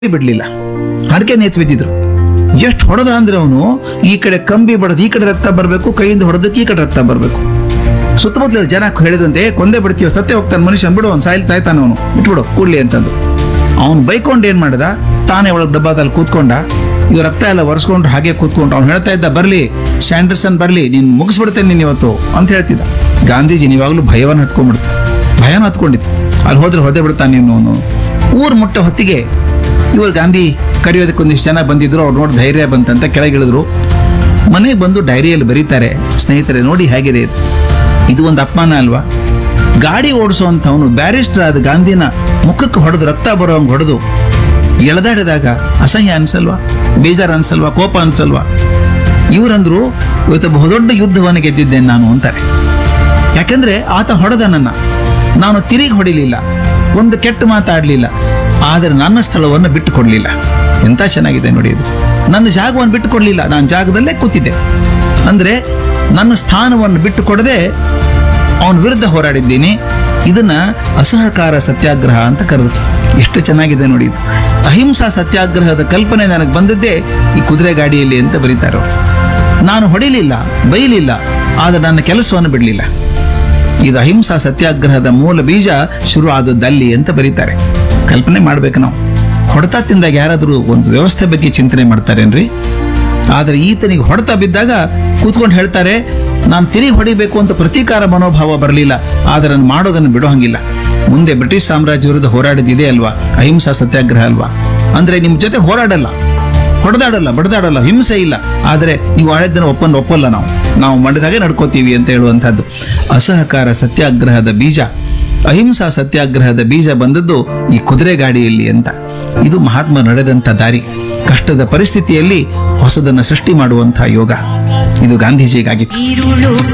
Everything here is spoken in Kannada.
ಬಿಡ್ಲಿಲ್ಲ ಅಡಕೆ ನೇತ್ ಬಿದ್ದಿದ್ರು ಎಷ್ಟು ಹೊಡೆದ ಅಂದ್ರೆ ಅವನು ಈ ಕಡೆ ಕಂಬಿ ಬಡದು ಈ ಕಡೆ ರಕ್ತ ಬರಬೇಕು ಕೈಯಿಂದ ಹೊಡೆದಕ್ಕೆ ಈ ಕಡೆ ರಕ್ತ ಬರಬೇಕು ಸುತ್ತಮುತ್ತಲ ಜನ ಹೇಳಿದಂತೆ ಕೊಂದೆ ಬಿಡ್ತೀವಿ ಸತ್ಯ ಹೋಗ್ತಾನೆ ಮನುಷ್ಯ ಬಿಡು ಅವ್ನು ಸಾಯಿಲ್ ತಾಯ್ತಾನ ಅವನು ಬಿಟ್ಬಿಡು ಕೂಡ್ಲಿ ಅಂತಂದು ಅವ್ನು ಬೈಕೊಂಡು ಏನ್ ಮಾಡ್ದ ತಾನೇ ಒಳಗೆ ಡಬ್ಬಾದಲ್ಲಿ ಕೂತ್ಕೊಂಡ ಇವ್ ರಕ್ತ ಎಲ್ಲ ಒರೆಸ್ಕೊಂಡು ಹಾಗೆ ಕೂತ್ಕೊಂಡು ಅವ್ನು ಹೇಳ್ತಾ ಇದ್ದ ಬರ್ಲಿ ಸ್ಯಾಂಡರ್ಸನ್ ಬರ್ಲಿ ನೀನ್ ಮುಗಿಸ್ಬಿಡ್ತೇನೆ ನೀನ್ ಇವತ್ತು ಅಂತ ಹೇಳ್ತಿದ್ದ ಗಾಂಧೀಜಿ ನೀವಾಗ್ಲೂ ಭಯವನ್ನು ಹತ್ಕೊಂಡ್ಬಿಡ್ತು ಭಯನ ಹತ್ಕೊಂಡಿತ್ತು ಅಲ್ಲಿ ಹೋದ್ರೆ ಹೊದೆ ಬಿಡ್ತಾನೆ ನೀನು ಅವನು ಊರ್ ಮುಟ್ಟ ಹೊತ್ತಿಗೆ ಇವರು ಗಾಂಧಿ ಕರೆಯೋದಕ್ಕೆ ಒಂದಿಷ್ಟು ಜನ ಬಂದಿದ್ರು ಅವ್ರು ನೋಡಿ ಧೈರ್ಯ ಬಂತಂತ ಕೆಳಗಿಳಿದ್ರು ಮನೆಗೆ ಬಂದು ಡೈರಿಯಲ್ಲಿ ಬರೀತಾರೆ ಸ್ನೇಹಿತರೆ ನೋಡಿ ಹೇಗಿದೆ ಇದು. ಇದು ಒಂದು ಅಪಮಾನ ಅಲ್ವಾ ಗಾಡಿ ಓಡಿಸುವಂಥವನು ಬ್ಯಾರಿಸ್ಟರ್ ಆದ ಗಾಂಧಿನ ಮುಖಕ್ಕೆ ಹೊಡೆದು ರಕ್ತ ಬರೋಂಗ್ ಹೊಡೆದು ಎಳೆದಾಡಿದಾಗ ಅಸಹ್ಯ ಅನ್ಸಲ್ವಾ ಬೇಜಾರು ಅನ್ಸಲ್ವಾ ಕೋಪ ಅನ್ಸಲ್ವಾ ಇವರಂದ್ರು ಇವತ್ತು ಬಹುದೊಡ್ಡ ಯುದ್ಧವನ್ನು ಗೆದ್ದಿದ್ದೇನೆ ನಾನು ಅಂತಾರೆ ಯಾಕೆಂದ್ರೆ ಆತ ಹೊಡೆದ ನನ್ನ ನಾನು ತಿರುಗಿ ಹೊಡಿಲಿಲ್ಲ ಒಂದು ಕೆಟ್ಟ ಮಾತಾಡ್ಲಿಲ್ಲ ಆದರೆ ನನ್ನ ಸ್ಥಳವನ್ನು ಬಿಟ್ಟು ಕೊಡ್ಲಿಲ್ಲ ಎಂತ ಚೆನ್ನಾಗಿದೆ ನೋಡಿ ಇದು ನನ್ನ ಜಾಗವನ್ನು ಬಿಟ್ಟು ಕೊಡ್ಲಿಲ್ಲ ನಾನು ಜಾಗದಲ್ಲೇ ಕೂತಿದ್ದೆ ಅಂದ್ರೆ ನನ್ನ ಸ್ಥಾನವನ್ನು ಬಿಟ್ಟು ಕೊಡದೆ ಅವನ ವಿರುದ್ಧ ಹೋರಾಡಿದ್ದೀನಿ ಇದನ್ನ ಅಸಹಕಾರ ಸತ್ಯಾಗ್ರಹ ಅಂತ ಕರೆದ್ರು ಎಷ್ಟು ಚೆನ್ನಾಗಿದೆ ನೋಡಿ ಇದು ಅಹಿಂಸಾ ಸತ್ಯಾಗ್ರಹದ ಕಲ್ಪನೆ ನನಗೆ ಬಂದದ್ದೇ ಈ ಕುದುರೆ ಗಾಡಿಯಲ್ಲಿ ಅಂತ ಬರೀತಾರೆ ಅವ್ರು. ನಾನು ಹೊಡಿಲಿಲ್ಲ ಬೈಲಿಲ್ಲ ಆದರೆ ನನ್ನ ಕೆಲಸವನ್ನು ಬಿಡಲಿಲ್ಲ ಇದು ಅಹಿಂಸಾ ಸತ್ಯಾಗ್ರಹದ ಮೂಲ ಬೀಜ ಶುರು ಆದದ್ದಲ್ಲಿ ಅಂತ ಬರೀತಾರೆ ಕಲ್ಪನೆ ಮಾಡ್ಬೇಕು ನಾವು ಹೊಡೆತ ತಿಂದಾಗ ಯಾರಾದರೂ ಒಂದು ವ್ಯವಸ್ಥೆ ಬಗ್ಗೆ ಚಿಂತನೆ ಮಾಡ್ತಾರೇನ್ರಿ ಆದರೆ ಈತನಿಗೆ ಹೊಡೆತ ಬಿದ್ದಾಗ ಕೂತ್ಕೊಂಡು ಹೇಳ್ತಾರೆ ನಾನು ತಿರುಗಿ ಹೊಡಿಬೇಕು ಅಂತ ಪ್ರತೀಕಾರ ಮನೋಭಾವ ಬರಲಿಲ್ಲ ಆದರೆ ನಾನು ಮಾಡೋದನ್ನು ಬಿಡೋ ಹಂಗಿಲ್ಲ ಮುಂದೆ ಬ್ರಿಟಿಷ್ ಸಾಮ್ರಾಜ್ಯ ವಿರುದ್ಧ ಹೋರಾಡಿದಿದೆ ಅಲ್ವಾ ಅಹಿಂಸಾ ಸತ್ಯಾಗ್ರಹ ಅಲ್ವಾ ಅಂದ್ರೆ ನಿಮ್ ಜೊತೆ ಹೋರಾಡಲ್ಲ ಹೊಡೆದಾಡಲ್ಲ ಬಡದಾಡಲ್ಲ ಹಿಂಸೆ ಇಲ್ಲ ಆದರೆ ನೀವು ಆಳಿದ್ದನ್ನು ಒಪ್ಪನ್ನು ಒಪ್ಪಲ್ಲ ನಾವು ನಾವು ಮಾಡಿದಾಗೆ ನಡ್ಕೋತೀವಿ ಅಂತ ಹೇಳುವಂತಹದ್ದು ಅಸಹಕಾರ ಸತ್ಯಾಗ್ರಹದ ಬೀಜ ಅಹಿಂಸಾ ಸತ್ಯಾಗ್ರಹದ ಬೀಜ ಬಂದದ್ದು ಈ ಕುದುರೆ ಗಾಡಿಯಲ್ಲಿ ಅಂತ ಇದು ಮಹಾತ್ಮ ನಡೆದಂತ ದಾರಿ ಕಷ್ಟದ ಪರಿಸ್ಥಿತಿಯಲ್ಲಿ ಹೊಸದನ್ನ ಸೃಷ್ಟಿ ಮಾಡುವಂತಹ ಯೋಗ ಇದು ಗಾಂಧೀಜಿಗಾಗಿತ್ತು ಈರುಳು